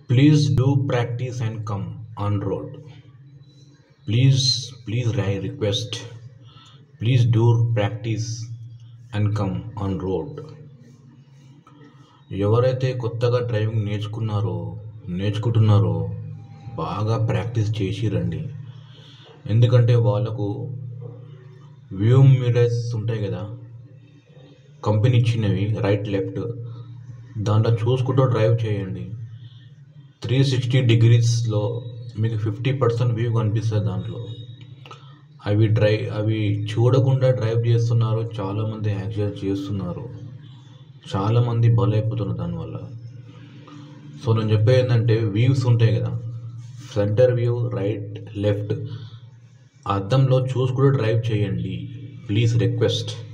Please do practice and come on road. Please, please I request. Please do practice and come on road. ఎవరైతే కొత్తగా driving నేర్చుకున్నారో నేర్చుకుంటున్నారో బాగా practice చేసి రండి ఎందుకంటే వాళ్ళకు వ్యూ మిరర్స్ ఉంటాయి కదా కంపెనీ ఇచ్చినవి రైట్ లెఫ్ట్ దాంట్లో చూసుకుంటూ డ్రైవ్ చేయండి త్రీ సిక్స్టీ డిగ్రీస్లో మీకు ఫిఫ్టీ పర్సెంట్ వ్యూ కనిపిస్తుంది దాంట్లో అవి డ్రై అవి చూడకుండా డ్రైవ్ చేస్తున్నారు చాలామంది యాక్సిడెంట్ చేస్తున్నారు చాలామంది బలైపోతున్నారు దానివల్ల సో నేను చెప్పేది ఏంటంటే వ్యూస్ ఉంటాయి కదా సెంటర్ వ్యూ రైట్ లెఫ్ట్ అద్దంలో చూసుకుంటూ డ్రైవ్ చేయండి ప్లీజ్ రిక్వెస్ట్